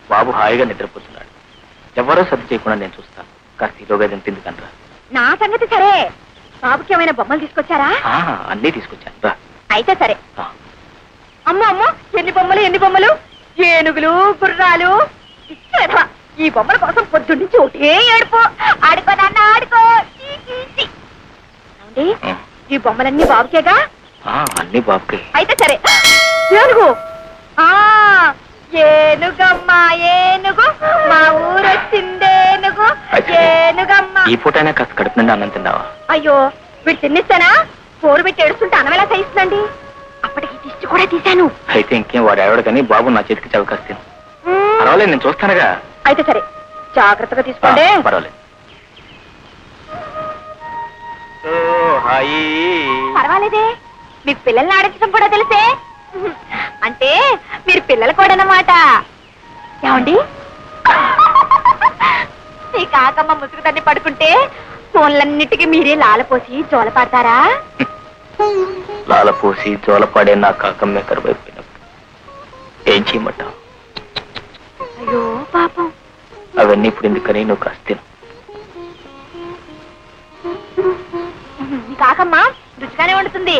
బాబు హాయిగా నిద్రపోతున్నాడు ఎవరో సర్ది చేయకుండా నేను చూస్తాను కాస్త ఈలోగా తింటుంది కనరా నా సంగతి సరే బాబుకి ఏమైనా బొమ్మలు తీసుకొచ్చారా ఆ, అన్నీ తీసుకొచ్చాను రా అయితే సరే ఆ, అమ్మ అమ్మ ఎన్ని బొమ్మలు ఎన్ని బొమ్మలు ఏనుగులు గుర్రాలు ఇచ్చేదా ఈ బొమ్మల కోసం పొద్దున్నుంచి ఒకటే ఏడుపు ఆడుకో నాన్న ఆడుకో చీ, చీ, చీ. ఏమండి? ఉం. ఈ బొమ్మలన్నీ బాబుకేగా ఆ, అన్నీ బాబుకే అయితే సరే ఏనుగు ఆ ఏనుగమ్మ ఏనుగు మా ఊరొచ్చిందేనుగు అయితే. ఏనుగమ్మ ఈ పూటైనా కాస్త కడుపు నిండా అన్నం తిందావా అయ్యో వీడు తిన్నిస్తానా పోరు పెట్టి ఏడుస్తుంటే అన్నం ఎలా చేయిస్తుందండి అప్పటికి దిష్టి కూడా తీశాను అయితే ఇంకేం వాడు ఎవడు కానీ బాబు నా చేతికి చవకాస్తాను పర్వాలేదు నేను చూస్తానుగా అయితే సరే జాగ్రత్తగా ఆ, తీసుకోండి పర్వాలేదు ఓ, హాయి పర్వాలేదే మీకు పిల్లల్ని ఆడించడం కూడా తెలిసే అంటే మీరు పిల్లలు కూడా అన్నమాట ఏమండి మీ కాకమ్మ ముసుగు తన్ని పడుకుంటే ఫోన్లన్నిటికీ మీరే లాలపోసి జోల పాడతారా లాలపోసి జోలపాడే నా కాకమ్మే కరువైపోయినప్పుడు ఏం చేయమంటావు అయ్యో పాపం అవన్నీ ఇప్పుడు ఎందుకని నువ్వు కాస్త తిను మీ కాకమ్మ రుచిగానే వండుతుంది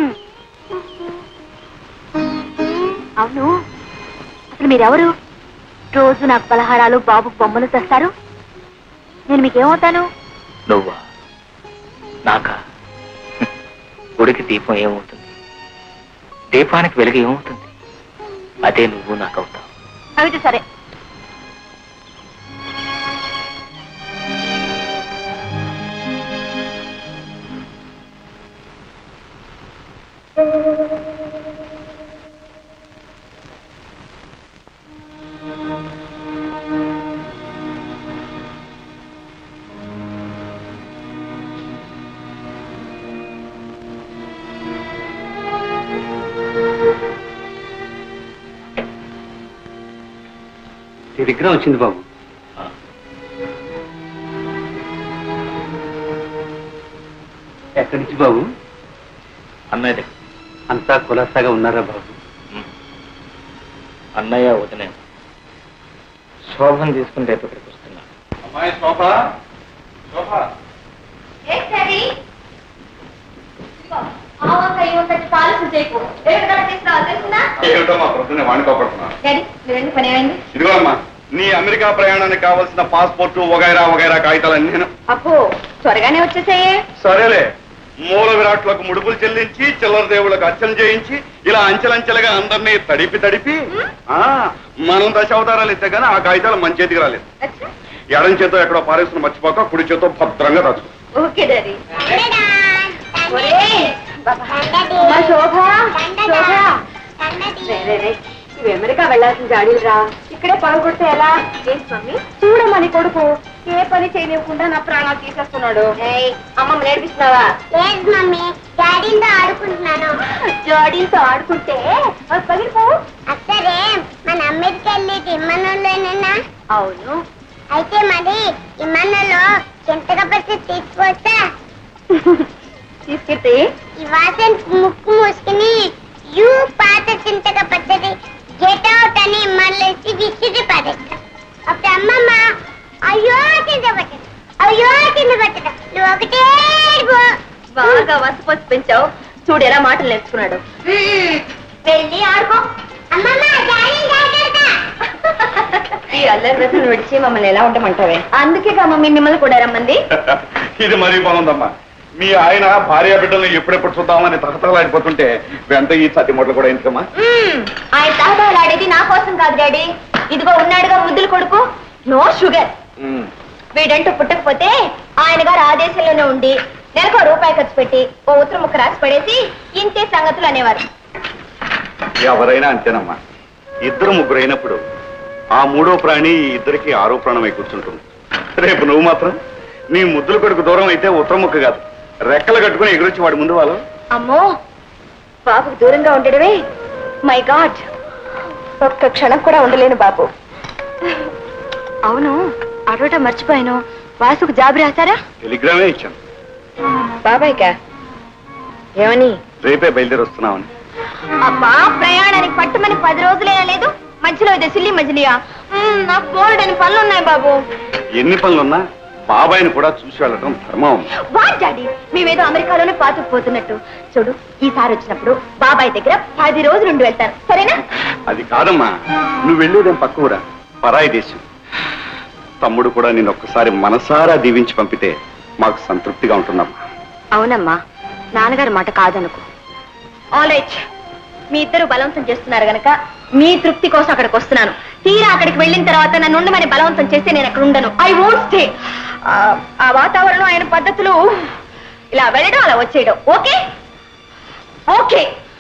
అవును అసలు మీరెవరు రోజు నాకు పలహారాలు బాబు బొమ్మలు తెస్తారు నేను మీకేమవుతాను నువ్వా నాకా హ్మ్. గుడికి దీపం ఏమవుతుంది దీపానికి వెలుగు ఏమవుతుంది అదే నువ్వు నాకు అవుతావు అయితే సరే నీ విగ్రహం వచ్చింది బాబు ఎక్కడి నుంచి బాబు అన్నయ్య దగ్గర. అంతా కులాసాగా ఉన్నారా బాబు హ్మ్. అన్నయ్య వదిన శోభను తీసుకుని రేపు ఇక్కడికి వస్తున్నా అమ్మాయి శోభ శోభ ఏమిటో మా ప్రొద్దునే వాణి కోపడుతున్నాను పని ఏమైంది ఇదిగో అమ్మా నీ అమెరికా ప్రయాణానికి కావాల్సిన పాస్పోర్ట్ వగైరా వగైరా కాగితాలన్నీ నేను అప్పు త్వరగానే వచ్చేసాయే సరేలే మూల విరాట్లకు ముడుపులు చెల్లించి చిల్లర దేవుళ్ళకు అర్చన చేయించి ఇలా అంచెలంచెలుగా అందరినీ తడిపి తడిపి ఆ మనం దశావతారాలు ఇస్తే గానీ ఆ కాగితాలు మన చేతికి రాలేదు ఎడం చేతో ఎక్కడో పారేస్తున్న మర్చిపోక కుడి చేతో భద్రంగా రాసుకో ఓకే డాడీ అమ్మా, శోభ శోభ రే, రే, రే. ఇవి అమెరికా వెళ్ళాల్సిన జాడీలు రా ఇక్కడే పగలగొడితే ఎలా ఏంటి మమ్మీ చూడమని కొడుకు ఏ పని చేయనివ్వకుండా నా ప్రాణాలు తీసేస్తున్నాడు అమ్మమ్మ నేర్పిస్తున్నావా లేదు మమ్మీ డాడీతో ఆడుకుంటున్నాను జాడీలతో ఆడుకుంటే అవి పగిలిపోవు అక్కడే మన అమెరికా వెళ్ళేది ఇమ్మనంలోనేనా అవును అయితే మరి ఇమ్మనంలో ఎంతగా పడితే తీసుకొస్తా తీసుకెళ్తే ఈ వాసన ముక్కు మూసుకుని యూ పాత చింతగా పడ్డది గెట్ అవుట్ అని మళ్ళీ విసిరి పడేస్తా అప్పుడు అమ్మమ్మ అయ్యో కింద పట్టదు అయ్యో కింద పట్టదు నువ్వు ఒకటే ఏడుపు. బాగా వసపోసి పెంచావు చూడు ఎలా మాటలు నేర్చుకున్నాడు మ్మ్. వెళ్ళి ఆడుకో అమ్మమ్మ డాడీ జాగ్రత్త ఈ అల్లరి రసం విడిచి మమ్మల్ని ఎలా ఉండమంటావే అందుకే మమ్మీ మిమ్మల్ని కూడా రమ్మంది ఇది మరీ బాగుందమ్మా మీ ఆయన భార్య బిడ్డల్ని ఎప్పుడెప్పుడు చూద్దామని తహతలాడిపోతుంటే వెంట ఈ సతి మొదలు కూడా ఎందుకమ్మా మ్మ్. ఆయన తహతలాడేది నా కోసం కాదు డాడీ ఇదిగో ఉన్నాడుగా ముద్దులు కొడుకు నో షుగర్ ఉమ్. వీడంటూ పుట్టకపోతే ఆయన గారు ఆ దేశంలోనే ఉండి నెలకు ఓ రూపాయి ఖర్చు పెట్టి ఓ ఉత్తర ముక్క రాసి పడేసి ఇంతే సంగతులు అనేవారు ఎవరైనా అంతేనమ్మా ఇద్దరు ముగ్గురు అయినప్పుడు ఆ మూడో ప్రాణి ఈ ఇద్దరికి ఆరో ప్రాణమై కూర్చుంటుంది రేపు నువ్వు మాత్రం నీ ముద్దుల కొడుకు దూరం అయితే ఉత్తర ముక్క కాదు రెక్కలు కట్టుకుని ఎగురొచ్చి వాడి ముందు వాళ్ళు అమ్మో బాబుకు దూరంగా ఉండడమే మై గాడ్ ఒక్క క్షణం కూడా ఉండలేను బాబు అవును అడవటం మర్చిపోయాను వాసుకు జాబు రాశారా టెలిగ్రామే ఇచ్చాను బాబాయ్కా ఏమని రేపే బయలుదేరి వస్తున్నామని అబ్బా ప్రయాణానికి పట్టుమని పది రోజులే లేదు మధ్యలో ఇదే సిల్లి మజిలియా మ్మ్, నాకు బోల్డని పనులు ఉన్నాయి బాబు ఎన్ని పనులున్నా బాబాయిని కూడా చూసి వెళ్ళడం ధర్మం వాట్ డాడీ మేమేదో అమెరికాలోనే పాతుకుపోతున్నట్టు చూడు ఈసారి వచ్చినప్పుడు బాబాయ్ దగ్గర పది రోజులు ఉండి వెళ్తాను సరేనా అది కాదమ్మా నువ్వు వెళ్ళేదేం పక్క ఊరా పరాయి దేశం తమ్ముడు కూడా నేను ఒక్కసారి మనసారా దీవించి పంపితే మాకు సంతృప్తిగా ఉంటుందమ్మా అవునమ్మా నాన్నగారి మాట కాదనుకో ఆల్రైట్ మీ ఇద్దరు బలవంతం చేస్తున్నారు గనక మీ తృప్తి కోసం అక్కడికి వస్తున్నాను తీరా అక్కడికి వెళ్ళిన తర్వాత నన్ను ఉండమని బలవంతం చేస్తే నేను అక్కడ ఉండను ఐ వోంట్ స్టే ఆ వాతావరణం ఆయన పద్ధతులు ఇలా వెళ్ళడం అలా వచ్చేయడం ఓకే ఓకే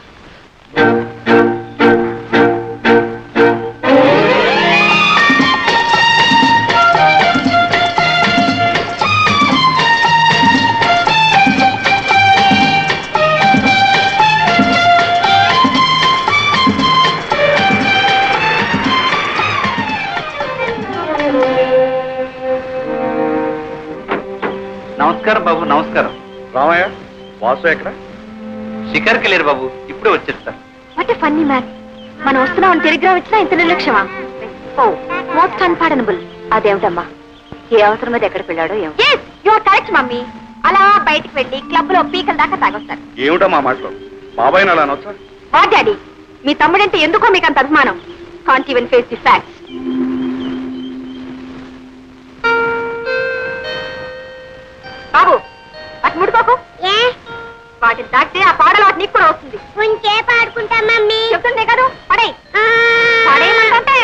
నమస్కారం బాబు నమస్కారం రామయ్య వాసు ఎక్కడ షికార్కి లేరు బాబు ఇప్పుడే వచ్చేస్తారు వాట్ ఎ ఫన్నీ మ్యాన్ మనం వస్తున్నామని టెలిగ్రామ్ ఇచ్చినా ఇంత నిర్లక్ష్యమా ఓ మోస్ట్ అన్పాడనబుల్ అదేమిటమ్మా ఏ అవసరం మీద ఎక్కడికి వెళ్ళాడో ఏం యువర్ కరెక్ట్ మమ్మీ అలా బయటికి వెళ్ళి క్లబ్ లో పీకల దాకా తాగొస్తారు ఏమిటో మా మాటలు బాబాయిని అలా అనొచ్చా వా డాడీ మీ తమ్ముడంటే ఎందుకో మీకు అంత అభిమానం can't even face the facts బాబు అటు ముడుకోకు ఏ వాటిని దాటితే ఆ పాడలు వాటి నీకు కూడా వస్తుంది ఉంచే పాడుకుంటా మమ్మీ చెప్తుందే కదా పడే ఆ. పడేయమంటే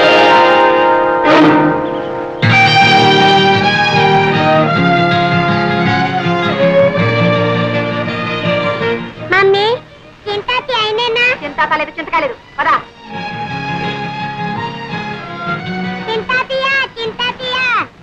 మమ్మీ చింతాతి అయినేనా చింత కాలేదు చింత కాలేదు పదా చింతాతియా చింతాతియా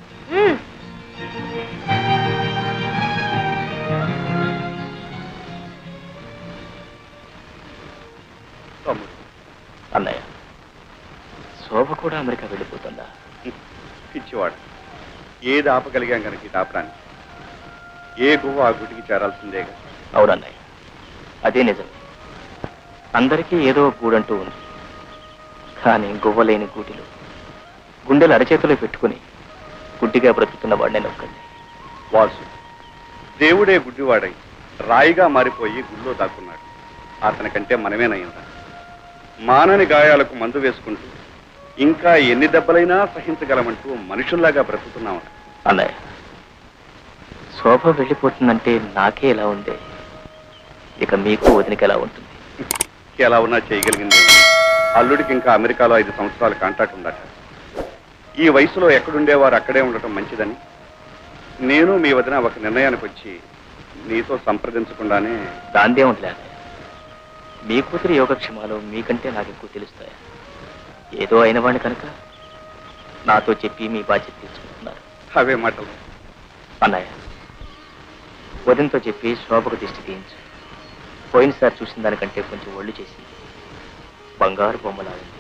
తమ్ముడు అన్నయ్య శోభ కూడా అమెరికా వెళ్ళిపోతుందా పిచ్చివాడు ఏది ఆపగలిగాం కనుక ఈ ఆపడానికి ఏ గువ్వ ఆ గుడికి చేరాల్సిందేగా అవునన్నయ్య అదే నిజం అందరికీ ఏదో ఒక గూడంటూ ఉంది కానీ గువ్వలేని గూటిలో గుండెలు అరచేతిలో పెట్టుకుని గుడ్డిగా బ్రతుకుతున్న వాడిని నొక్కండి వాసు దేవుడే గుడ్డివాడై రాయిగా మారిపోయి గుళ్ళో దాక్కున్నాడు అతనికంటే మనమేనయ్యిందా మానని గాయాలకు మందు వేసుకుంటూ ఇంకా ఎన్ని దెబ్బలైనా సహించగలమంటూ మనుషుల్లాగా బ్రతుకుతున్నాం అన్నయ్య శోభ వెళ్ళిపోతుందంటే నాకే ఎలా ఉంది ఇక మీకు వదినకి ఎలా ఉంటుంది ఎలా ఉన్నా చేయగలిగింది అల్లుడికి ఇంకా అమెరికాలో ఐదు సంవత్సరాల కాంట్రాక్ట్ ఉందట ఈ వయసులో ఎక్కడుండేవారు అక్కడే ఉండటం మంచిదని నేను మీ వదిన ఒక నిర్ణయానికి వచ్చి నీతో సంప్రదించకుండానే దాందే ఉండలే అన్నయ్య మీ కూతురి యోగక్షేమాలు మీకంటే నాకు ఎక్కువ తెలుస్తాయా ఏదో అయిన వాడిని కనుక నాతో చెప్పి మీ బాధ్యత తీసుకుంటున్నారు అవే మాటలు అన్నయ్య వదినతో చెప్పి శోభకు దిష్టి తీయించు పోయినసారి చూసిన దానికంటే కొంచెం ఒళ్ళు చేసింది బంగారు బొమ్మలాడింది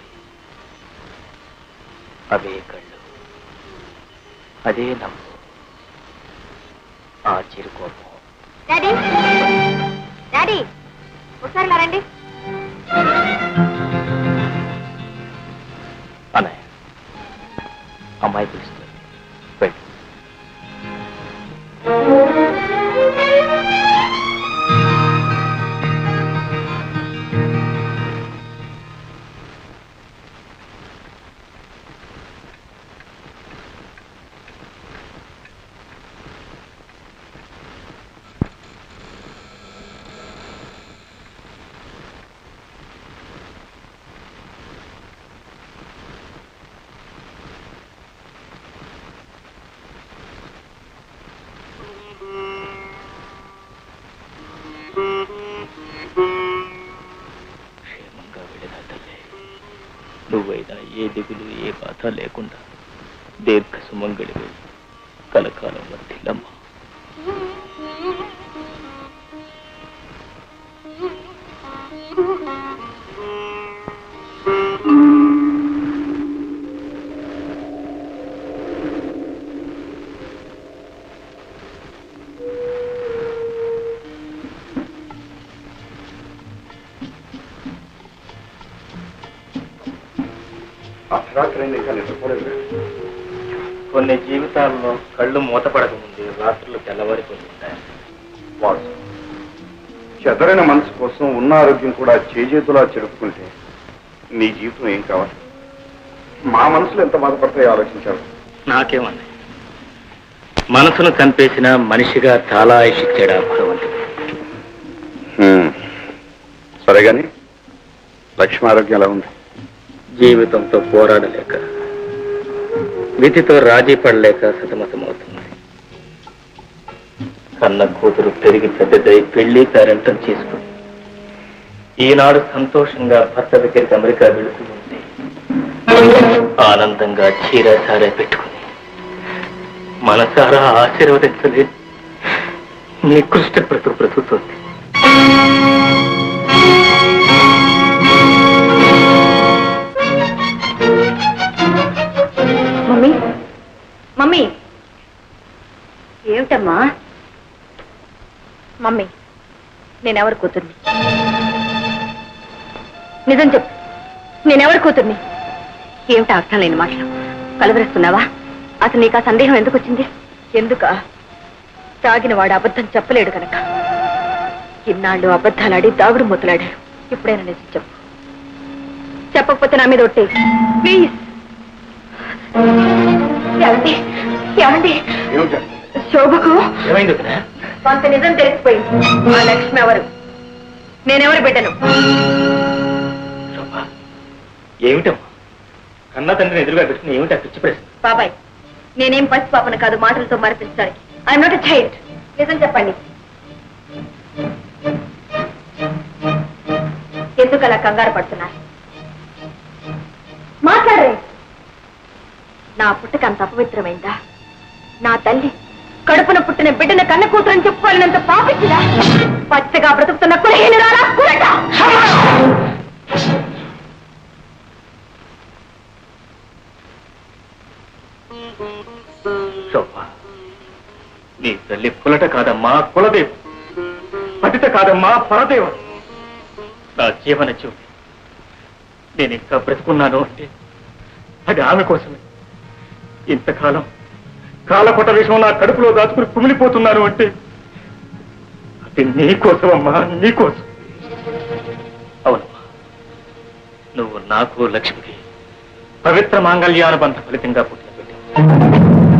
అవే కళ్ళు అదే నవ్వు ఆ చిరుకోపం డాడీ డాడీ ఒకసారి ఇలా రండి అన్నయ్య అమ్మాయి పిలుస్తుంది వెళ్ళు క్షేమంగా వెళ్ళిన తల్లి నువ్వైనా ఏ దిగులు ఏ బాధ లేకుండా దీర్ఘ సుమంగళివి కలకాలం వర్తిల్లమ్మా రాత్రి ఇంకా నిద్రపోలేదు కొన్ని జీవితాల్లో కళ్ళు మూతపడక ముందే రాత్రులు తెల్లవారిపోతుంటాయి వాసు చెదరైన మనసు కోసం ఉన్న ఆరోగ్యం కూడా చేజేతులా చెరుపుకుంటే నీ జీవితం ఏం కావాలి మా మనసులో ఎంత బాధపడతాయో ఆలోచించారు నాకేమన్నాయి మనసును చంపేసిన మనిషిగా చాలా ఆయుషిచ్చాడు ఆ భగవంతుడు సరే గాని లక్ష్మి ఆరోగ్యం ఎలా ఉంది జీవితంతో పోరాడలేక విధితో రాజీ పడలేక సతమతమవుతుంది కన్న కూతురు పెరిగి పెద్దదై పెళ్లి పేరెంటం చేసుకుని ఈనాడు సంతోషంగా భర్త దగ్గరికి అమెరికా వెళుతూ ఉంది ఆనందంగా చీర సారే పెట్టుకుని మనసారా ఆశీర్వదించలేదు నికృష్ట బ్రతుకు బ్రతుకుతోంది మమ్మీ మమ్మీ ఏమిటమ్మా మమ్మీ నేనెవరి కూతుర్ని నిజం చెప్పు నేనెవరి కూతుర్ని ఏమిటి అర్థం లేని మాటలు కలవరిస్తున్నావా అసలు నీకు ఆ సందేహం ఎందుకు వచ్చింది ఎందుక తాగిన వాడు అబద్ధం చెప్పలేడు కనుక ఇన్నాళ్ళు అబద్ధాలాడి దాగుడు మొదలాడాడు ఇప్పుడైనా నిజం చెప్పు చెప్పకపోతే నా మీద ఒట్టే ప్లీజ్ ఏమండి ఏమండి ఏమిటా శోభకు ఏమైంది వదినా? కొంత నిజం తెలిసిపోయింది ఆ లక్ష్మి ఎవరు నేనెవరు బిడ్డను శోభ, ఏమిటమ్మా కన్న తండ్రిని ఎదురుగా పెట్టుకుని ఏమిటా పిచ్చి ప్రశ్న బాబాయ్ నేనేం పసి పాపను కాదు మాటలతో మరిపించడానికి ఐఎమ్ నాట్ చైల్డ్ నిజం చెప్పండి ఎందుకు అలా కంగారు పడుతున్నారు మాట్లాడే నా పుట్టుక అంత అపవిత్రమైందా నా తల్లి కడుపున పుట్టిన బిడ్డన కన్న కూతురని చెప్పుకోలేనంత పాపించిదా పచ్చగా బ్రతుకుతున్న కులహీనురాలా కులట శోభ నీ తల్లి కులట కాదమ్మా కులదేవు పతిత కాదమ్మా పరదేవ నా జీవన జ్యోతి నేను ఇంకా బ్రతుకున్నాను అంటే అది ఆమె కోసమే ఇంతకాలం కాలకొట విషయం నా కడుపులో దాచుకుని కుమిలిపోతున్నాను అంటే అది నీ కోసమమ్మా నీ కోసం అవునమ్మా నువ్వు నాకు లక్ష్మికి పవిత్ర మాంగళ్యానుబంధ ఫలితంగా పుట్టిన బిడ్డ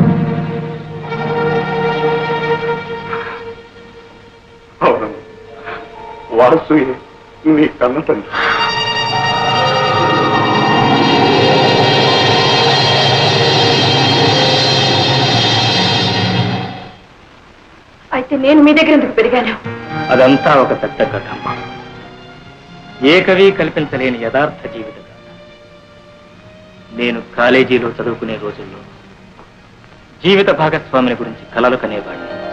అవును వాసు నీ కన్న తండ్రి అయితే నేను మీ దగ్గర ఎందుకు పెరిగాను అదంతా ఒక పెద్ద కథ అమ్మా ఏ కవి కల్పించలేని యథార్థ జీవిత కథ నేను కాలేజీలో చదువుకునే రోజుల్లో జీవిత భాగస్వామిని గురించి కలలు కనేవాడిని